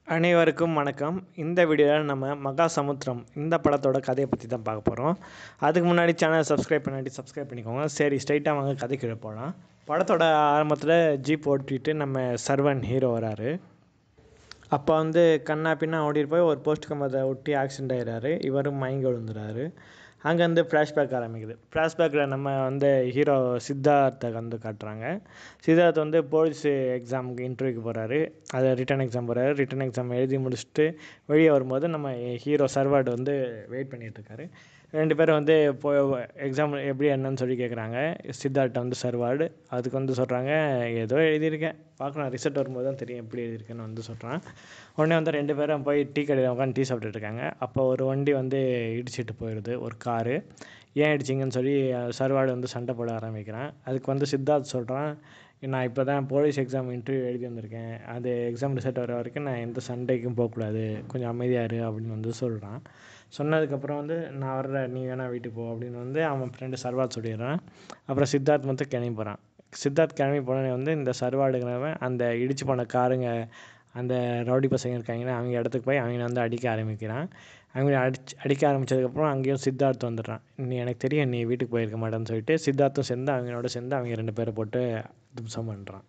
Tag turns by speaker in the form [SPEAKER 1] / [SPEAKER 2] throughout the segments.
[SPEAKER 1] அனைவருக்கும் வணக்கம் இந்த வீடியோவில் நம்ம மகாசமுத்திரம் இந்த படத்தோட கதையை பற்றி தான் பார்க்க போகிறோம் அதுக்கு முன்னாடி சேனலை சப்ஸ்கிரைப் பண்ணாட்டி சப்ஸ்கிரைப் பண்ணிக்கோங்க சரி ஸ்ட்ரைட்டாக வாங்க கதைக்கு போகலாம் படத்தோட ஆரம்பத்தில் ஜீப் ஓட்டிட்டு நம்ம சர்வன் ஹீரோ வராரு அப்போ வந்து கண்ணா பின்னா ஓடிட்டு போய் ஒரு போஸ்ட் கம்பத்தை ஒட்டி ஆக்சிடென்ட் ஆயிடுறாரு இவரும் மயங்கி விழுந்துறாரு அங்கேருந்து ஃப்ளாஷ்பேக் ஆரம்பிக்குது ஃப்ளாஷ்பேக்கில் நம்ம வந்து ஹீரோ சித்தார்த்தை வந்து காட்டுறாங்க சித்தார்த் வந்து போலீஸ் எக்ஸாமுக்கு இன்டர்வியூக்கு போகிறாரு அது ரிட்டன் எக்ஸாம் போகிறாரு ரிட்டன் எக்ஸாம் எழுதி முடிச்சுட்டு வெளியே வரும்போது நம்ம ஹீரோ சர்வார்டு வந்து வெயிட் பண்ணிகிட்ருக்காரு ரெண்டு பேரும் வந்து இப்போ எக்ஸாம் எப்படி என்னன்னு சொல்லி கேட்குறாங்க சித்தார்ட்ட வந்து சர்வார்டு அதுக்கு வந்து சொல்கிறாங்க ஏதோ எழுதியிருக்கேன் பார்க்கலாம் ரிசல்ட் வரும்போது தான் தெரியும் எப்படி எழுதியிருக்கேன்னு வந்து சொல்கிறான் உடனே வந்து ரெண்டு பேரும் போய் டீ கடையில் உட்காந்து டீ சாப்பிட்டுட்டு இருக்காங்க அப்போ ஒரு வண்டி வந்து இடிச்சிட்டு போயிடுது ஒரு காரு ஏன் இடிச்சிங்கன்னு சொல்லி சர்வாடு வந்து சண்டை போட ஆரம்பிக்கிறான் அதுக்கு வந்து சித்தார்த் சொல்கிறான் நான் இப்போ தான் போலீஸ் எக்ஸாம் இன்டர்வியூ எழுதி வந்திருக்கேன் அது எக்ஸாம் ரிசல்ட் வர வரைக்கும் நான் எந்த சண்டைக்கும் போகக்கூடாது கொஞ்சம் அமைதியாக இரு அப்படின்னு வந்து சொல்கிறான் சொன்னதுக்கப்புறம் வந்து நான் வர்ற நீ வேணால் வீட்டுக்கு போ அப்படின்னு வந்து அவன் ஃப்ரெண்டு சர்வாத் சொல்லிடுறான் அப்புறம் சித்தார்த் மட்டும் கிளம்பி போகிறான் சித்தார்த் கிளம்பி போனோடனே வந்து இந்த சர்வாடுங்கிறவன் அந்த இடிச்சு போன காருங்க அந்த ரவுடி பசங்க இருக்காங்கன்னா அவங்க இடத்துக்கு போய் அவங்கள வந்து அடிக்க ஆரம்பிக்கிறான் அவங்க அடிச்சு அடிக்க ஆரம்பித்ததுக்கப்புறம் அங்கேயும் சித்தார்த் வந்துடுறான் நீ எனக்கு தெரியும் நீ வீட்டுக்கு போயிருக்க மாட்டேன்னு சொல்லிட்டு சித்தார்த்தும் சேர்ந்து அவங்களோட சேர்ந்து அவங்க ரெண்டு பேரை போட்டு தும்சம் பண்ணுறான்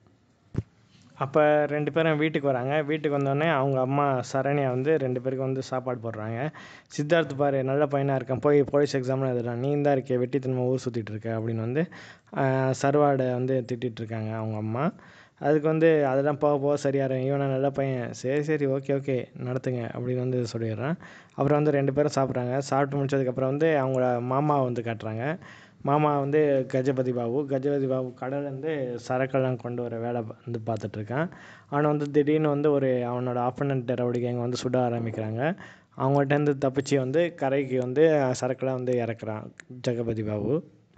[SPEAKER 1] அப்போ ரெண்டு பேரும் வீட்டுக்கு வராங்க வீட்டுக்கு வந்தோடனே அவங்க அம்மா சரண்யா வந்து ரெண்டு பேருக்கு வந்து சாப்பாடு போடுறாங்க சித்தார்த் பாரு நல்ல பையனாக இருக்கான் போய் போலீஸ் எக்ஸாம்லாம் எழுதுறான் நீ தான் இருக்கே வெட்டித்தனமா ஊர் சுற்றிட்டு இருக்க அப்படின்னு வந்து சர்வாடை வந்து திட்டிகிட்டு இருக்காங்க அவங்க அம்மா அதுக்கு வந்து அதெல்லாம் போக போக சரியாயிரும் இவனை நல்ல பையன் சரி சரி ஓகே ஓகே நடத்துங்க அப்படின்னு வந்து சொல்லிடுறான் அப்புறம் வந்து ரெண்டு பேரும் சாப்பிட்றாங்க சாப்பிட்டு முடிச்சதுக்கப்புறம் வந்து அவங்கள மாமாவை வந்து காட்டுறாங்க மாமா வந்து கஜபதி பாபு கஜபதி பாபு கடல்லேருந்து சரக்கெல்லாம் கொண்டு வர வேலை வந்து பார்த்துட்ருக்கான் அவனை வந்து திடீர்னு வந்து ஒரு அவனோட ஆப்பனண்ட் ரவுடி கேங் வந்து சுட ஆரம்பிக்கிறாங்க அவங்கள்ட்டேருந்து தப்பிச்சு வந்து கரைக்கு வந்து சரக்கெல்லாம் வந்து இறக்குறான் ஜெகபதி பாபு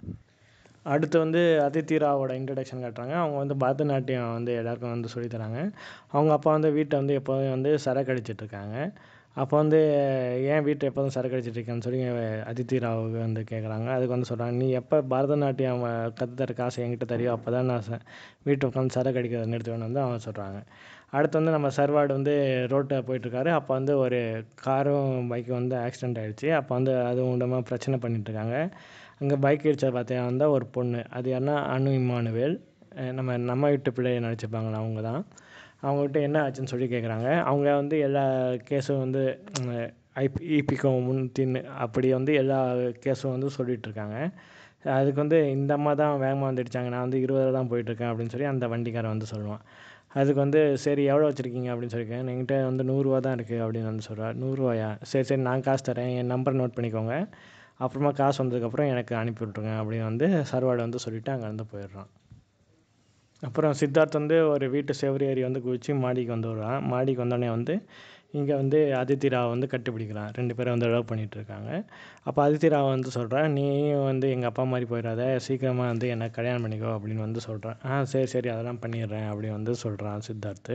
[SPEAKER 1] அடுத்து வந்து அதித்தி ராவோட இன்ட்ரடக்ஷன் காட்டுறாங்க அவங்க வந்து பரதநாட்டியம் வந்து எல்லாருக்கும் வந்து சொல்லித்தராங்க அவங்க அப்பா வந்து வீட்டை வந்து எப்போதும் வந்து சரக்கு அடிச்சிட்ருக்காங்க அப்போ வந்து ஏன் வீட்டை எப்போதும் சரக்கு அடிச்சிட்ருக்கேன்னு சொல்லி அதித்தி ராவுக்கு வந்து கேட்குறாங்க அதுக்கு வந்து சொல்கிறாங்க நீ எப்போ பரதநாட்டியம் கற்றுத்தர காசு என்கிட்ட தரியோ அப்போ தான் நான் ச வீட்டை உட்காந்து சரக்கு அடிக்கிறத நிறுத்துவேன்னு வந்து அவங்க சொல்கிறாங்க அடுத்து வந்து நம்ம சர்வாடு வந்து ரோட்டில் போயிட்டுருக்காரு அப்போ வந்து ஒரு காரும் பைக்கும் வந்து ஆக்சிடெண்ட் ஆகிடுச்சு அப்போ வந்து அது மூலமாக பிரச்சனை பண்ணிகிட்ருக்காங்க அங்கே பைக் இடிச்சதை பார்த்தீங்கன்னா வந்து ஒரு பொண்ணு அது யாருன்னா அனு இம்மானுவேல் நம்ம நம்ம வீட்டு பிள்ளையை நடிச்சிருப்பாங்களா அவங்க தான் அவங்ககிட்ட என்ன ஆச்சுன்னு சொல்லி கேட்குறாங்க அவங்க வந்து எல்லா கேஸும் வந்து ஐபி இபிகோ முன்தின்னு அப்படி வந்து எல்லா கேஸும் வந்து சொல்லிகிட்ருக்காங்க அதுக்கு வந்து இந்த அம்மா தான் வேகமாக வந்து அடித்தாங்க நான் வந்து இருபதில் தான் போயிட்டுருக்கேன் அப்படின்னு சொல்லி அந்த வண்டிக்காரன் வந்து சொல்லுவான் அதுக்கு வந்து சரி எவ்வளோ வச்சுருக்கீங்க அப்படின்னு சொல்லியிருக்கேன் என்கிட்ட வந்து நூறுரூவா தான் இருக்குது அப்படின்னு வந்து சொல்கிறார் நூறுரூவாயா சரி சரி நான் காசு தரேன் என் நம்பர் நோட் பண்ணிக்கோங்க அப்புறமா காசு வந்ததுக்கப்புறம் எனக்கு அனுப்பி விட்ருங்க அப்படின்னு வந்து சர்வாடு வந்து சொல்லிவிட்டு அங்கேருந்து போயிடுறான் அப்புறம் சித்தார்த் வந்து ஒரு வீட்டு செவரி ஏறி வந்து குதிச்சு மாடிக்கு வந்து வருவான் மாடிக்கு வந்தோடனே வந்து இங்கே வந்து அதித்தி ராவை வந்து கட்டுப்பிடிக்கிறான் ரெண்டு பேரும் வந்து லவ் பண்ணிகிட்ருக்காங்க அப்போ அதித்தி ராவை வந்து சொல்கிறான் நீயும் வந்து எங்கள் அப்பா மாதிரி போயிடாத சீக்கிரமாக வந்து என்னை கல்யாணம் பண்ணிக்கோ அப்படின்னு வந்து சொல்கிறான் ஆ சரி சரி அதெல்லாம் பண்ணிடுறேன் அப்படின்னு வந்து சொல்கிறான் சித்தார்த்து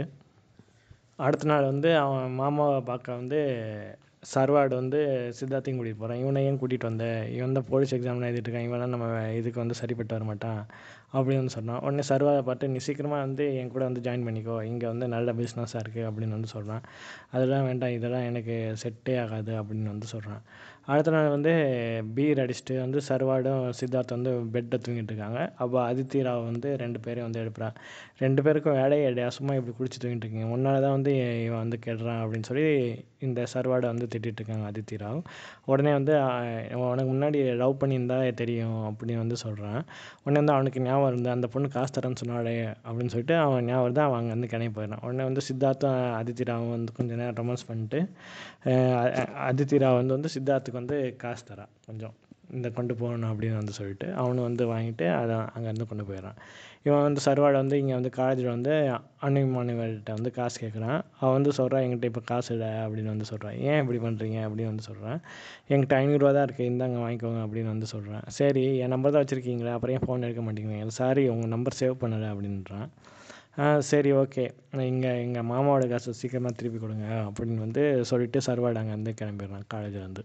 [SPEAKER 1] அடுத்த நாள் வந்து அவன் மாமாவை பார்க்க வந்து சர்வாடு வந்து சித்தார்த்தையும் கூட்டிகிட்டு போகிறான் இவனை ஏன் கூட்டிகிட்டு வந்த இவன் தான் போலீஸ் எக்ஸாம்லாம் எழுதிட்டு இருக்கான் இவெல்லாம் நம்ம இதுக்கு வந்து சரிப்பட்டு வர மாட்டான் அப்படின்னு வந்து சொன்னான் உடனே சர்வாரை பார்த்து நீ சீக்கிரமாக வந்து என் கூட வந்து ஜாயின் பண்ணிக்கோ இங்கே வந்து நல்ல பிஸ்னஸாக இருக்குது அப்படின்னு வந்து சொல்கிறான் அதெல்லாம் வேண்டாம் இதெல்லாம் எனக்கு செட்டே ஆகாது அப்படின்னு வந்து சொல்கிறான் அடுத்த நாள் வந்து பீர் அடிச்சுட்டு வந்து சர்வாடும் சித்தார்த் வந்து பெட்டில் தூங்கிட்டு இருக்காங்க அப்போ அதித்தி ராவ் வந்து ரெண்டு பேரையும் வந்து எழுப்புறான் ரெண்டு பேருக்கும் வேலையே இல்லையா சும்மா இப்படி குடிச்சு தூங்கிட்டு இருக்கீங்க முன்னால் தான் வந்து இவன் வந்து கெடுறான் அப்படின்னு சொல்லி இந்த சர்வாடை வந்து திட்டிகிட்டு இருக்காங்க அதித்தி ராவ் உடனே வந்து உனக்கு முன்னாடி லவ் பண்ணியிருந்தா தெரியும் அப்படின்னு வந்து சொல்கிறான் உடனே வந்து அவனுக்கு ஞாபகம் இருந்து அந்த பொண்ணு காசு தரேன்னு சொன்னாலே அப்படின்னு சொல்லிட்டு அவன் ஞாபகம் தான் அவன் அங்கே வந்து கிளம்பி போயிடறான் உடனே வந்து சித்தார்த்தும் அதித்தி ராவும் வந்து கொஞ்சம் நேரம் ரொமான்ஸ் பண்ணிட்டு அதித்தி ராவ் வந்து வந்து சித்தார்த்துக்கு வந்து காசு தரான் கொஞ்சம் இந்த கொண்டு போகணும் அப்படின்னு வந்து சொல்லிட்டு அவனும் வந்து வாங்கிட்டு அதை அங்கேருந்து கொண்டு போயிடறான் இவன் வந்து சர்வாடு வந்து இங்கே வந்து காலேஜில் வந்து அனுமானுவல்கிட்ட வந்து காசு கேட்குறான் அவன் வந்து சொல்கிறான் என்கிட்ட இப்போ காசு இல்லை அப்படின்னு வந்து சொல்கிறான் ஏன் இப்படி பண்ணுறீங்க அப்படின்னு வந்து சொல்கிறான் என்கிட்ட ஐநூறுரூவா தான் இருக்குது இந்தாங்க வாங்கிக்கோங்க அப்படின்னு வந்து சொல்கிறான் சரி என் நம்பர் தான் வச்சுருக்கீங்களா அப்புறம் ஏன் ஃபோன் எடுக்க மாட்டேங்கிறீங்க சாரி உங்கள் நம்பர் சேவ் பண்ணலை அப்படின்றான் சரி ஓகே இங்கே எங்கள் மாமாவோட காசு சீக்கிரமாக திருப்பி கொடுங்க அப்படின்னு வந்து சொல்லிவிட்டு சர்வாடு அங்கேருந்து கிளம்பிடுறான் காலேஜ்லேருந்து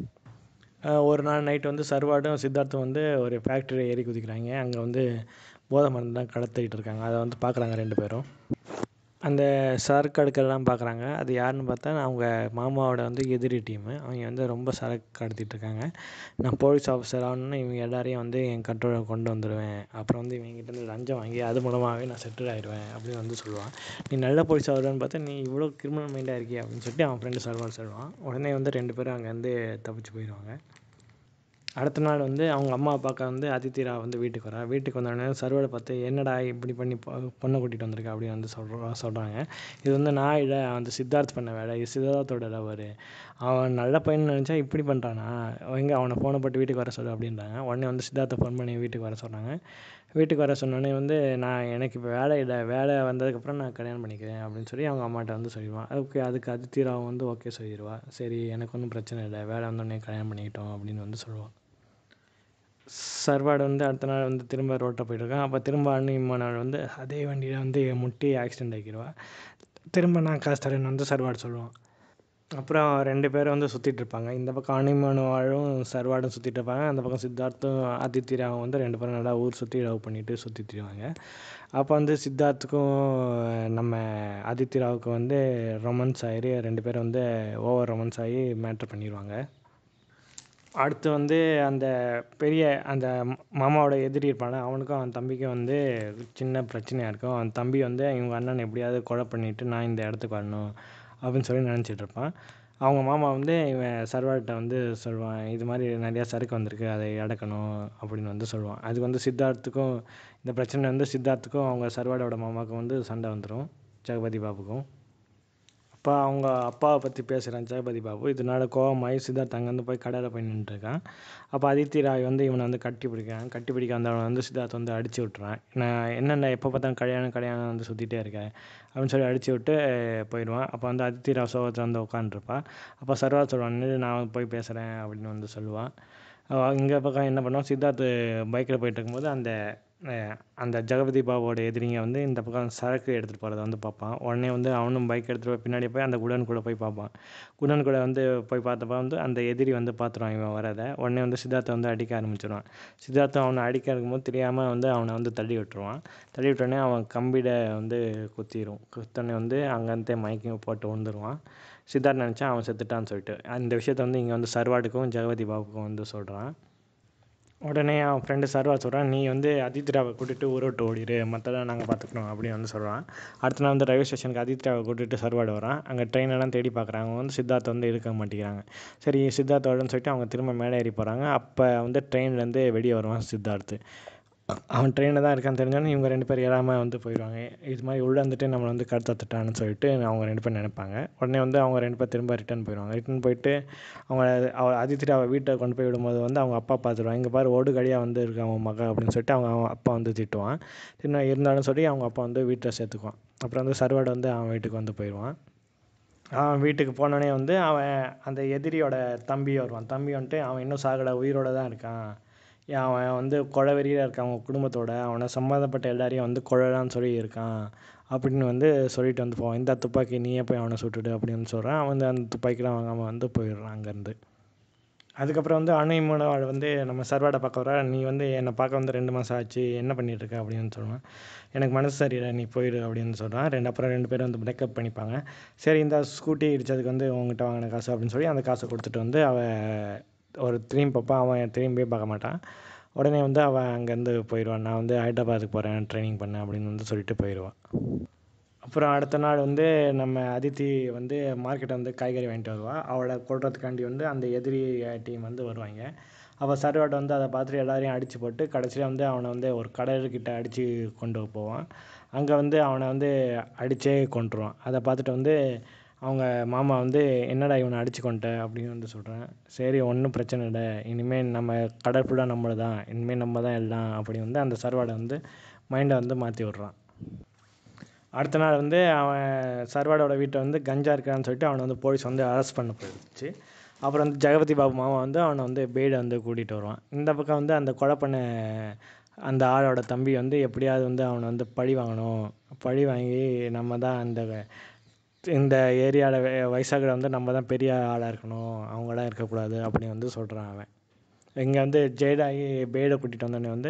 [SPEAKER 1] ஒரு நாள் நைட் வந்து சர்வாடும் சித்தார்த்தும் வந்து ஒரு ஃபேக்ட்ரி ஏறி குதிக்கிறாங்க அங்கே வந்து போதை மருந்து தான் கடத்திட்டு இருக்காங்க அதை வந்து பார்க்குறாங்க ரெண்டு பேரும் அந்த சரக்கு அடுக்கிறதெல்லாம் பார்க்குறாங்க அது யாருன்னு பார்த்தா அவங்க மாமாவோட வந்து எதிரி டீமு அவங்க வந்து ரொம்ப சரக்கு கடத்திட்டு இருக்காங்க நான் போலீஸ் ஆஃபீஸர் ஆகணுன்னா இவங்க எல்லாரையும் வந்து என் கண்ட்ரோலில் கொண்டு வந்துடுவேன் அப்புறம் வந்து இவங்ககிட்ட இருந்து லஞ்சம் வாங்கி அது மூலமாகவே நான் செட்டில் ஆயிடுவேன் அப்படின்னு வந்து சொல்லுவான் நீ நல்ல போலீஸ் ஆகலான்னு பார்த்தா நீ இவ்வளோ கிரிமினல் மைண்டாக இருக்கியா அப்படின்னு சொல்லிட்டு அவன் ஃப்ரெண்டு சர்வான் சொல்லுவான் உடனே வந்து ரெண்டு பேரும் அங்கேருந்து தப்பிச்சு போயிடுவாங்க அடுத்த நாள் வந்து அவங்க அம்மா பார்க்க வந்து அதித்தி ராவ் வந்து வீட்டுக்கு வரா வீட்டுக்கு வந்தோடனே சர்வரை பார்த்து என்னடா இப்படி பண்ணி பொ- பொண்ணை கூட்டிகிட்டு வந்திருக்க அப்படின்னு வந்து சொல்கிறா சொல்கிறாங்க இது வந்து நான் இல்லை அந்த சித்தார்த் பண்ண வேலை இது சித்தார்த்தோட லவர் அவன் நல்ல பையன் நினச்சா இப்படி பண்ணுறானா எங்கே அவனை ஃபோனை போட்டு வீட்டுக்கு வர சொல்லு அப்படின்றாங்க உடனே வந்து சித்தார்த்தை ஃபோன் பண்ணி வீட்டுக்கு வர சொன்னாங்க வீட்டுக்கு வர சொன்னோடனே வந்து நான் எனக்கு இப்போ வேலை இல்லை வேலை வந்ததுக்கப்புறம் நான் கல்யாணம் பண்ணிக்கிறேன் அப்படின்னு சொல்லி அவங்க அம்மாட்ட வந்து சொல்லிடுவான் ஓகே அதுக்கு அதித்தி ராவ் வந்து ஓகே சொல்லிடுவா சரி எனக்கு ஒன்றும் பிரச்சனை இல்லை வேலை வந்தோடனே கல்யாணம் பண்ணிக்கிட்டோம் அப்படின்னு வந்து சொல்லுவான் சர்வாடு வந்து அடுத்த நாள் வந்து திரும்ப ரோட்டில் போயிட்டுருக்கான் அப்போ திரும்ப அன்னியம்மா நாள் வந்து அதே வண்டியில் வந்து முட்டி ஆக்சிடென்ட் ஆக்கிடுவா திரும்ப நான் காசு தரேன்னு வந்து சர்வாடு சொல்லுவான் அப்புறம் ரெண்டு பேரும் வந்து சுற்றிட்டு இருப்பாங்க இந்த பக்கம் அனிமனுவாழும் சர்வாடும் சுற்றிட்டு இருப்பாங்க அந்த பக்கம் சித்தார்த்தும் ஆதித்யராவும் வந்து ரெண்டு பேரும் நல்லா ஊர் சுற்றி லவ் பண்ணிட்டு சுற்றிட்டு இருப்பாங்க அப்போ வந்து சித்தார்த்துக்கும் நம்ம ஆதித்யராவுக்கும் வந்து ரொமான்ஸ் ஆகி ரெண்டு பேரும் வந்து ஓவர் ரொமான்ஸ் ஆகி மேட்ரு பண்ணிடுவாங்க அடுத்து வந்து அந்த பெரிய அந்த ம- மாமாவோட எதிரி இருப்பான்ல அவனுக்கும் அவன் தம்பிக்கும் வந்து சின்ன பிரச்சனையாக இருக்கும் அவன் தம்பி வந்து இவங்க அண்ணனை எப்படியாவது கொலை பண்ணிட்டு நான் இந்த இடத்துக்கு வரணும் அப்படின்னு சொல்லி நினச்சிட்டு இருப்பான் அவங்க மாமா வந்து இவன் சர்வார்கிட்ட வந்து சொல்லுவான் இது மாதிரி நிறையா சரக்கு வந்திருக்கு அதை அடக்கணும் அப்படின்னு வந்து சொல்லுவான் அதுக்கு வந்து சித்தார்த்துக்கும் இந்த பிரச்சனை வந்து சித்தார்த்துக்கும் அவங்க சர்வாடோட மாமாவுக்கும் வந்து சண்டை வந்துடும் ஜெகபதி பாபுக்கும் அப்போ அவங்க அப்பாவை பற்றி பேசுகிறான் ஜெகபதி பாபு இதனால கோவமாயி சித்தார்த் அங்கேருந்து போய் கடையில் போய் நின்றுருக்கான் அப்போ அதித்தி ராய் வந்து இவனை வந்து கட்டி பிடிக்கிறான் கட்டி பிடிக்க வந்தவனை வந்து சித்தார்த் வந்து அடிச்சு விட்றான் நான் என்னென்ன எப்போ பார்த்தாலும் கல்யாணம் கல்யாணம் வந்து சுற்றிட்டே இருக்கேன் அப்படின்னு சொல்லி அடிச்சு விட்டு போயிடுவான் அப்போ வந்து அதித்தி ராவ் சோகத்தில் வந்து உட்காந்துருப்பா அப்போ சர்வா சொல்லுவான் "நில்லு, நான் போய் பேசுகிறேன் அப்படின்னு வந்து சொல்லுவான் இங்கே பக்கம் என்ன பண்ணுவான் சித்தார்த் பைக்கில் போயிட்டு இருக்கும்போது அந்த அஹ், அந்த ஜெகபதி பாபுவோட எதிரிங்க வந்து இந்த பக்கம் சரக்கு எடுத்துகிட்டு போகிறத வந்து பார்ப்பான் உடனே வந்து அவனும் பைக் எடுத்துகிட்டு போய் பின்னாடி போய் அந்த குடன் கூட போய் பார்ப்பான் குடன் கூட வந்து போய் பார்த்தப்ப வந்து அந்த எதிரி வந்து பார்த்துருவான் இவன் வரதை உடனே வந்து சித்தார்த்தை வந்து அடிக்க ஆரம்பிச்சிடுவான் சித்தார்த்தை அவனை அடிக்க இருக்கும்போது தெரியாமல் வந்து அவனை வந்து தள்ளி விட்டுருவான் தள்ளி விட்டோடனே அவன் கம்பிட வந்து குத்திடும் குத்தோடனே வந்து அங்கேருந்தே மயக்கம் போட்டு விழுந்துருவான் சித்தார்த் நினச்சா அவன் செத்துட்டான்னு சொல்லிட்டு அந்த விஷயத்த வந்து இங்கே வந்து சர்வாட்டுக்கும் ஜெகவதி பாபுக்கும் வந்து சொல்கிறான் உடனே அவன் ஃப்ரெண்டு சர்வா சொல்கிறான் நீ வந்து அதித்ராவை கூட்டிட்டு ஊரை விட்டு ஓடிடு மற்றதான் நாங்கள் பார்த்துக்கணும் அப்படின்னு வந்து சொல்கிறான் அடுத்த நாள் வந்து ரயில்வே ஸ்டேஷனுக்கு அதித்ராவை கூட்டிட்டு சர்வாடு வரான் அங்கே ட்ரெயின் எல்லாம் தேடி பார்க்குறாங்க அவங்க வந்து சித்தார்த்தை வந்து எடுக்க மாட்டேங்கிறாங்க சரி சித்தார்த் வரும்னு சொல்லிட்டு அவங்க திரும்ப மேலே ஏறி போகிறாங்க அப்போ வந்து ட்ரெயின்லேருந்து வெளியே வருவான் சித்தார்த்து அவன் ட்ரெயினில் தான் இருக்கான்னு தெரிஞ்சோன்னே இவங்க ரெண்டு பேர் ஏறாமல் வந்து போயிடுவாங்க இது மாதிரி உள்ளே வந்துட்டு நம்மளை வந்து கடத்தத்துட்டான்னு சொல்லிட்டு அவங்க ரெண்டு பேர் நினைப்பாங்க உடனே வந்து அவங்க ரெண்டு பேர் திரும்ப ரிட்டர்ன் போயிடுவாங்க ரிட்டர்ன் போயிட்டு அவங்க அவ அதித்திட்டு அவள் வீட்டை கொண்டு போய் விடும்போது வந்து அவங்க அப்பா பார்த்துருவாங்க இங்கே பாரு ஓடு கடியாக வந்து இருக்கு அவன் மக அப்படின்னு சொல்லிட்டு அவங்க அவன் அப்பா வந்து திட்டுவான் தின்னா இருந்தாலும் சொல்லி அவங்க அப்பா வந்து வீட்டில் சேர்த்துக்குவான் அப்புறம் வந்து சர்வாடு வந்து அவன் வீட்டுக்கு வந்து போயிடுவான் அவன் வீட்டுக்கு போனோடனே வந்து அவன் அந்த எதிரியோட தம்பி வருவான் தம்பி வந்துட்டு அவன் இன்னும் சாகலை உயிரோட தான் இருக்கான் ஏன் அவன் வந்து கொலவெறியில் இருக்கான் அவன் குடும்பத்தோட அவனை சம்மந்தப்பட்ட எல்லாரையும் வந்து கொள்ளலான்னு சொல்லி இருக்கான் அப்படின்னு வந்து சொல்லிட்டு வந்து போவான் இந்த துப்பாக்கி நீயே போய் அவனை சுட்டுடு அப்படின்னு சொல்கிறான் அவன் வந்து அந்த துப்பாக்கிலாம் வாங்காமல் வந்து போயிடுறான் அங்கேருந்து அதுக்கப்புறம் வந்து அணுமனவாள் வந்து நம்ம சர்வாடை பார்க்க வர நீ வந்து என்னை பார்க்க வந்து ரெண்டு மாதம் ஆச்சு என்ன பண்ணிட்டு இருக்க அப்படின்னு சொல்லுவான் எனக்கு மனசு சரியில்லை நீ போயிடு அப்படின்னு சொல்கிறான் ரெண்டு அப்புறம் ரெண்டு பேரும் வந்து பிரேக்கப் பண்ணிப்பாங்க சரி இந்த ஸ்கூட்டி இடிச்சதுக்கு வந்து உங்ககிட்ட வாங்கின காசு அப்படின்னு சொல்லி அந்த காசை கொடுத்துட்டு வந்து அவன் ஒரு திரும்பி பார்ப்பான் அவன் திரும்பியே பார்க்க மாட்டான் உடனே வந்து அவன் அங்கேருந்து போயிடுவான் நான் வந்து ஹைதராபாத்துக்கு போகிறேன் ட்ரைனிங் பண்ண அப்படின்னு வந்து சொல்லிட்டு போயிடுவான் அப்புறம் அடுத்த நாள் வந்து நம்ம அதித்தி வந்து மார்க்கெட்டை வந்து காய்கறி வாங்கிட்டு வருவா அவளை கொல்றதுக்காண்டி வந்து அந்த எதிரி டீம் வந்து வருவாங்க அவள் சர்வாட் வந்து அதை பார்த்துட்டு எல்லாரையும் அடித்து போட்டு கடைசியில் வந்து அவனை வந்து ஒரு கடல்கிட்ட அடித்து கொண்டு போவான் அங்கே வந்து அவனை வந்து அடித்தே கொண்டுருவான் அதை பார்த்துட்டு வந்து அவங்க மாமா வந்து என்னடா இவனை அடிச்சு கொண்ட அப்படின்னு வந்து சொல்கிறேன் சரி ஒன்றும் பிரச்சனை இல்லை இனிமேல் நம்ம கடல் ஃபுல்லாக நம்மள தான் இனிமேல் நம்ம தான் எல்லாம் அப்படி வந்து அந்த சர்வாடை வந்து மைண்டை வந்து மாற்றி விட்றான் அடுத்த நாள் வந்து அவன் சர்வாடோட வீட்டை வந்து கஞ்சா இருக்கான்னு சொல்லிட்டு அவனை வந்து போலீஸ் வந்து அரெஸ்ட் பண்ண போயிடுச்சு அப்புறம் வந்து ஜெகபதி பாபு மாமா வந்து அவனை வந்து பெய்டை வந்து கூட்டிகிட்டு வருவான் இந்த பக்கம் வந்து அந்த கொலை பண்ண அந்த ஆளோட தம்பி வந்து எப்படியாவது வந்து அவனை வந்து பழி வாங்கணும் பழி வாங்கி நம்ம தான் அந்த இந்த ஏரியாவில் வைசாகில் வந்து நம்ம தான் பெரிய ஆளாக இருக்கணும் அவங்களாம் இருக்கக்கூடாது அப்படின்னு வந்து சொல்கிறான் அவன் இங்கே வந்து ஜெயடாகி பேடை கூட்டிகிட்டு வந்தோடனே வந்து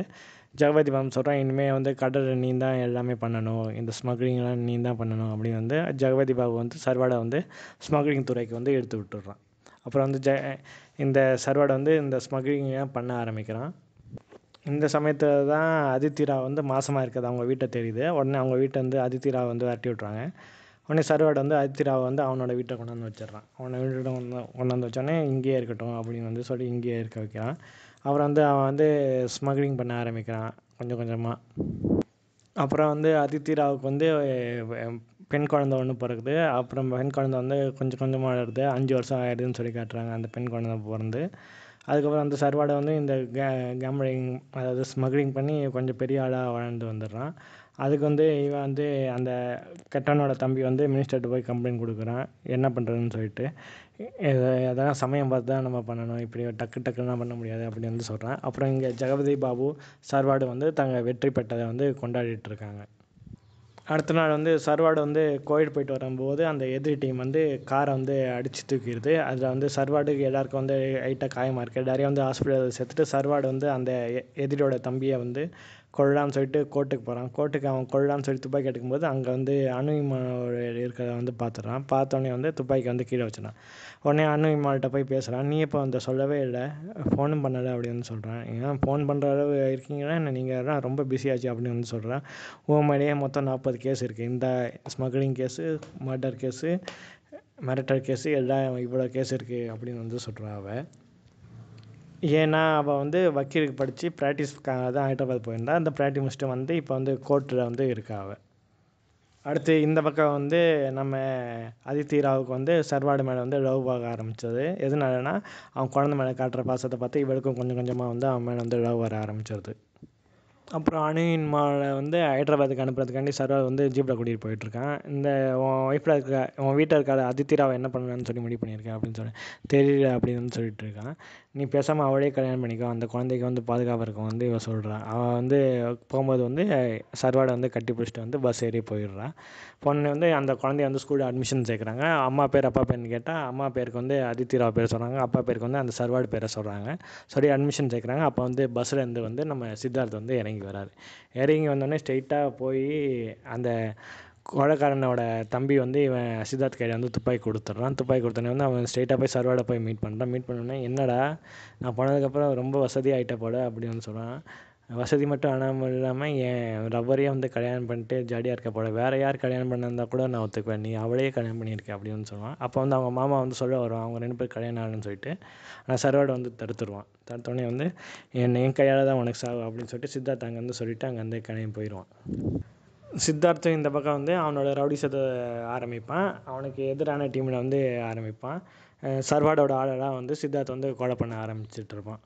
[SPEAKER 1] ஜெகபதி பாபு சொல்கிறான் இனிமேல் வந்து கடலில் நீ தான் எல்லாமே பண்ணணும் இந்த ஸ்மக்லிங்லாம் நீ தான் பண்ணணும் அப்படின்னு வந்து ஜெகபதி பாபு வந்து சர்வாடை வந்து ஸ்மக்லிங் துறைக்கு வந்து எடுத்து விட்டுடுறான் அப்புறம் வந்து ஜெ இந்த சர்வாடை வந்து இந்த ஸ்மக்லிங்லாம் பண்ண ஆரம்பிக்கிறான் இந்த சமயத்தில் தான் அதித்தி ராவ் வந்து மாசமாக இருக்கிறது அவங்க வீட்டை தெரியுது உடனே அவங்க வீட்டை வந்து அதித்தி ராவ் வந்து விரட்டி விட்றாங்க உடனே சர்வாடு வந்து அதித்தி ராவ் வந்து அவனோட வீட்டை கொண்டாந்து வச்சிடுறான் அவனை வீட்டை கொண்டு கொண்டாந்து வச்சோடனே இங்கேயே இருக்கட்டும் அப்படின்னு வந்து சொல்லி இங்கேயே இருக்க வைக்கிறான் அப்புறம் வந்து அவன் வந்து ஸ்மக்லிங் பண்ண ஆரம்பிக்கிறான் கொஞ்சம் கொஞ்சமாக அப்புறம் வந்து அதித்தி ராவுக்கு வந்து அஹ், பெண் குழந்தை ஒன்று பிறகுது அப்புறம் பெண் குழந்தை வந்து கொஞ்சம் கொஞ்சமாக வளருது அஞ்சு வருஷம் ஆயிடுதுன்னு சொல்லி காட்டுறாங்க அந்த பெண் குழந்தை பிறந்து அதுக்கப்புறம் அந்த சர்வாடை வந்து இந்த கே கேம்பலிங் அதாவது ஸ்மக்லிங் பண்ணி கொஞ்சம் பெரிய ஆளாக வளர்ந்து வந்துடுறான் அதுக்கு வந்து இவன் வந்து அந்த கெட்டவனோட தம்பி வந்து மினிஸ்டர்கிட்ட போய் கம்ப்ளைண்ட் கொடுக்குறான் என்ன பண்ணுறதுன்னு சொல்லிட்டு இது அதெல்லாம் சமயம் பார்த்து தான் நம்ம பண்ணணும் இப்படி டக்கு டக்குலாம் பண்ண முடியாது அப்படின்னு வந்து சொல்கிறான் அப்புறம் இங்கே ஜெகபதி பாபு சர்வாடு வந்து தங்க வெற்றி பெற்றதை வந்து கொண்டாடிட்டு இருக்காங்க அடுத்த நாள் வந்து சர்வாடு வந்து கோயில் போயிட்டு வரும்போது அந்த எதிரி டீம் வந்து காரை வந்து அடித்து தூக்கிடுது அதில் வந்து சர்வாடுக்கு எல்லாருக்கும் வந்து லைட்டாக காயமாக இருக்குது எல்லாரையும் வந்து ஹாஸ்பிட்டலில் சேர்த்துட்டு சர்வாடு வந்து அந்த எ- எதிரியோட தம்பியை வந்து கொள்ளலாம்னு சொல்லிட்டு கோர்ட்டுக்கு போகிறான் கோர்ட்டுக்கு அவன் கொள்ளலாம்னு சொல்லி துப்பாக்கி எடுக்கும்போது அங்கே வந்து அணு விமானம் இருக்கிறத வந்து பார்த்துடுறான் பார்த்தோன்னே வந்து துப்பாக்கி வந்து கீழே வச்சிடான் உடனே அணு விமான்கிட்ட போய் பேசுகிறான் நீ இப்போ வந்து சொல்லவே இல்லை ஃபோனும் பண்ணலை அப்படின்னு சொல்கிறான் ஏன் ஃபோன் பண்ணுற அளவு இருக்கீங்கன்னா என்ன நீங்கள் எல்லாம் ரொம்ப பிஸியாச்சு அப்படின்னு வந்து சொல்கிறான் உன் மேலேயே மொத்தம் நாற்பது கேஸ் இருக்குது இந்த ஸ்மக்லிங் கேஸு மர்டர் கேஸு மிரட்டல் கேஸு எல்லாம் இவ்வளோ கேஸ் இருக்குது அப்படின்னு வந்து சொல்கிறான் அவள் ஏன்னா அவள் வந்து வக்கீலுக்கு படித்து ப்ராக்டிஸ்க்காக தான் ஹைதராபாத் போயிருந்தா அந்த ப்ராக்டிஸ் முடிச்சுட்டு வந்து இப்போ வந்து கோர்ட்டில் வந்து இருக்கா அவள் அடுத்து இந்த பக்கம் வந்து நம்ம அதித்தி ராவுக்கு வந்து சர்வாடு மேலே வந்து லவ் ஆக ஆரம்பிச்சது எதனாலனா அவன் குழந்தை மேலே காட்டுற பாசத்தை பார்த்து இவளுக்கும் கொஞ்சம் கொஞ்சமாக வந்து அவன் மேலே வந்து லவ் வர ஆரம்பிச்சிருது அப்புறம் அணுவின் மாலை வந்து ஹைதராபாத்துக்கு அனுப்புறதுக்காண்டி சர்வார் வந்து ஜீப்பில் கூட்டிகிட்டு போயிட்டுருக்கான் இந்த உன் ஒய்ஃபில் இருக்க உன் வீட்டில் இருக்காத அதித்தி ராவை என்ன பண்ணலான்னு சொல்லி முடிவு பண்ணியிருக்கேன் அப்படின்னு சொல்லி தெரியல அப்படின்னு சொல்லிட்டு இருக்கான் நீ பேசாமல் அவளே கல்யாணம் பண்ணிக்கோ அந்த குழந்தைக்கு வந்து பாதுகாப்பு இருக்கும் வந்து இவன் சொல்கிறான் அவன் வந்து போகும்போது வந்து சர்வாடை வந்து கட்டி பிடிச்சிட்டு வந்து பஸ் ஏறி போயிடுறான் பொண்ணு வந்து அந்த குழந்தைய வந்து ஸ்கூலில் அட்மிஷன் சேர்க்குறாங்க அம்மா பேர் அப்பா பேர்னு கேட்டால் அம்மா பேருக்கு வந்து அதித்தி ராவ் பேர் சொல்கிறாங்க அப்பா பேருக்கு வந்து அந்த சர்வாடு பேரை சொல்கிறாங்க சொல்லி அட்மிஷன் சேர்க்குறாங்க அப்போ வந்து பஸ்ஸில் இருந்து வந்து நம்ம சித்தார்த் வந்து இறங்கி வராரு இறங்கி வந்தோடனே ஸ்ட்ரெயிட்டாக போய் அந்த கொலைக்காரனோட தம்பி வந்து இவன் சித்தார்த் கையில் வந்து துப்பாக்கி கொடுத்துட்றான் துப்பாக்கி கொடுத்தோன்னே வந்து அவன் ஸ்ட்ரெயிட்டாக போய் சர்வாடை போய் மீட் பண்ணுறான் மீட் பண்ணோடனே என்னடா நான் போனதுக்கப்புறம் ரொம்ப வசதி ஆகிட்ட போல அப்படின்னு வந்து சொல்கிறான் வசதி மட்டும் ஆனாமல் இல்லாமல் என் ரவ்வரையே வந்து கல்யாணம் பண்ணிட்டு ஜாலியாக இருக்க போல வேறு யார் கல்யாணம் பண்ணிருந்தா கூட நான் ஒத்துக்குவேன் நீ அவளையே கல்யாணம் பண்ணியிருக்க அப்படின்னு சொல்லுவான் அப்போ வந்து அவங்க மாமா வந்து சொல்ல வருவான் அவங்க ரெண்டு பேர் கல்யாணம் ஆகணும்னு சொல்லிட்டு ஆனால் சர்வாடு வந்து தடுத்துருவான் தடுத்தோடனே வந்து என் என் கையால் தான் உனக்கு சாவு அப்படின்னு சொல்லிட்டு சித்தார்த் அங்கேருந்து சொல்லிட்டு அங்கேருந்து கிளம்பி போயிடுவான் சித்தார்த்தும் இந்த பக்கம் வந்து அவனோட ரவுடிசத்தை ஆரம்பிப்பான் அவனுக்கு எதிரான டீமில் வந்து ஆரம்பிப்பான் அஹ் சர்வாடோட ஆளெல்லாம் வந்து சித்தார்த் வந்து கொலை பண்ண ஆரம்பிச்சிட்டு இருப்பான்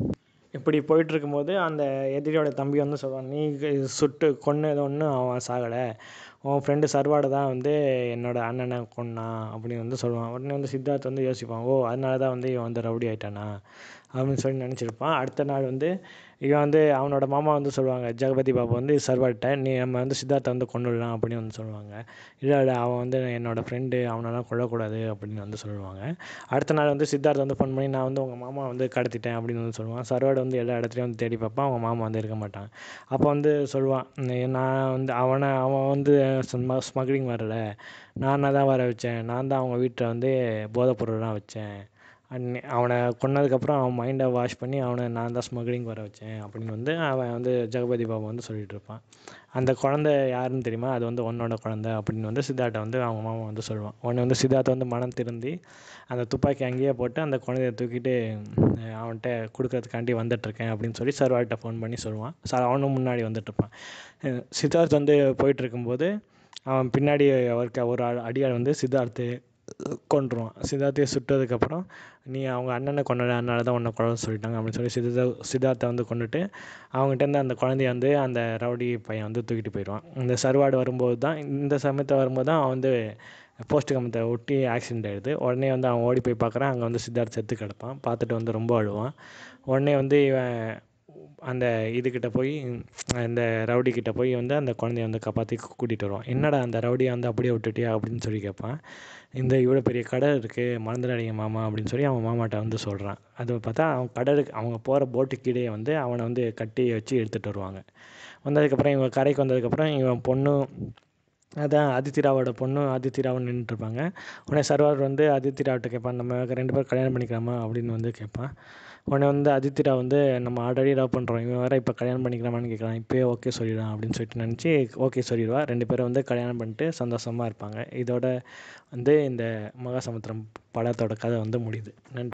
[SPEAKER 1] இப்படி போயிட்டு இருக்கும்போது அந்த எதிரியோட தம்பி வந்து சொல்லுவான் நீ கு- சுட்டு கொன்னது ஒன்றும் அவன் சாகலை உன் ஃப்ரெண்டு சர்வாடு தான் வந்து என்னோட அண்ணனை கொன்னான் அப்படின்னு வந்து சொல்லுவான் உடனே வந்து சித்தார்த் வந்து யோசிப்பான் ஓ அதனால தான் வந்து இவன் வந்து ரவுடி ஆயிட்டானா அப்படின்னு சொல்லி நினச்சிருப்பான் அடுத்த நாள் வந்து இவன் வந்து அவனோட மாமா வந்து சொல்லுவாங்க ஜெகபதி பாபு வந்து சர்வாட்ட நீ நம்ம வந்து சித்தார்த்தை வந்து கொண்டுடலாம் அப்படின்னு வந்து சொல்லுவாங்க இல்லை இல்லை அவன் வந்து என்னோட ஃப்ரெண்டு அவனெல்லாம் கொல்லக்கூடாது அப்படின்னு வந்து சொல்லுவாங்க அடுத்த நாள் வந்து சித்தார்த் வந்து ஃபோன் பண்ணி நான் வந்து உங்கள் மாமா வந்து கடத்திட்டேன் அப்படின்னு வந்து சொல்லுவான் சர்வாடு வந்து எல்லா இடத்துலையும் வந்து தேடி பார்ப்பான் அவங்க மாமா வந்து இருக்க மாட்டான் அப்போ வந்து சொல்லுவான் "நீ- நான் வந்து அவனை அவன் வந்து ஸ்மக்லிங் வரல நான் தான் வர வச்சேன் நான் தான் அவங்க வீட்டில் வந்து போதைப் பொருள்லாம் வச்சேன் அன்னி அவனை கொன்னதுக்கப்புறம் அவன் மைண்டை வாஷ் பண்ணி அவனை நான் தான் ஸ்மக்லிங் வர வச்சேன் அப்படின்னு வந்து அவன் வந்து ஜெகபதி பாபு வந்து சொல்லிட்டு இருப்பான் அந்த குழந்தை யாருன்னு தெரியுமா அது வந்து உன்னோட குழந்தை அப்படின்னு வந்து சித்தார்த்தை வந்து அவங்க மாமா வந்து சொல்லுவான் உடனே வந்து சித்தார்த்தை வந்து மனம் திருந்தி அந்த துப்பாக்கி அங்கேயே போட்டு அந்த குழந்தைய தூக்கிட்டு அஹ், அவன்கிட்ட கொடுக்கறதுக்காண்டி வந்துட்டுருக்கேன் அப்படின்னு சொல்லி சர்வார்கிட்ட ஃபோன் பண்ணி சொல்லுவான் சார் அவனும் முன்னாடி வந்துட்டுருப்பான் அஹ், சித்தார்த் வந்து போயிட்டு இருக்கும்போது அவன் பின்னாடி அவருக்கு ஒரு ஆள் அடியாள் வந்து சித்தார்த்து கொன்றுவான் சித்தார்த்தையை சுட்டதுக்கப்புறம் நீ அவங்க அண்ணனை கொன்னல அதனால தான் உன்னை கொலை சொல்லிட்டாங்க அப்படின்னு சொல்லி சித்தா சித்தார்த்தை வந்து கொண்டுட்டு அவங்ககிட்டேருந்து அந்த குழந்தைய வந்து அந்த ரவுடி பையன் வந்து தூக்கிட்டு போயிடுவான் இந்த சர்வாடு வரும்போது தான் இந்த சமயத்தில் வரும்போது தான் அவன் வந்து போஸ்ட் கம்பத்தை ஒட்டி ஆக்சிடென்ட் ஆகிடுது உடனே வந்து அவன் ஓடி போய் பார்க்குறான் அங்கே வந்து சித்தார்த் செத்து கிடப்பான் பார்த்துட்டு வந்து ரொம்ப அழுவான் உடனே வந்து இவன் அந்த இதுக்கிட்ட போய் அந்த ரவுடி கிட்ட போய் வந்து அந்த குழந்தைய வந்து காப்பாற்றி கூட்டிகிட்டு வருவான் என்னடா அந்த ரவுடியை வந்து அப்படியே விட்டுட்டியா அப்படின்னு சொல்லி கேட்பான் இந்த இவ்வளோ பெரிய கடல் இருக்குது மறந்துடாதீங்க மாமா அப்படின்னு சொல்லி அவன் மாமாட்ட வந்து சொல்கிறான் அது பார்த்தா அவன் கடலுக்கு அவங்க போகிற போட்டுக்கு கீழே வந்து அவனை வந்து கட்டி வச்சு எடுத்துகிட்டு வருவாங்க வந்ததுக்கப்புறம் இவங்க கரைக்கு வந்ததுக்கப்புறம் இவன் பொண்ணும் அதான் அதித்திராவோட பொண்ணும் அதித்திராவும் நின்றுட்டுருப்பாங்க உடனே சர்வர் வந்து அதித்திராவிட்ட கேட்பான் நம்ம ரெண்டு பேரும் கல்யாணம் பண்ணிக்கலாமா அப்படின்னு வந்து கேட்பான் உடனே வந்து அதித்திரா வந்து நம்ம ஆல்ரெடி லவ் பண்ணுறோம் இவன் வேறு இப்போ கல்யாணம் பண்ணிக்கலாமான்னு கேட்குறான் இப்போயே ஓகே சொல்லிடலாம் அப்படின்னு சொல்லிட்டு நினச்சி ஓகே சொல்லிடுவா ரெண்டு பேரும் வந்து கல்யாணம் பண்ணிட்டு சந்தோஷமாக இருப்பாங்க இதோட வந்து இந்த மகாசமுத்திரம் படத்தோட கதை வந்து முடியுது நன்றி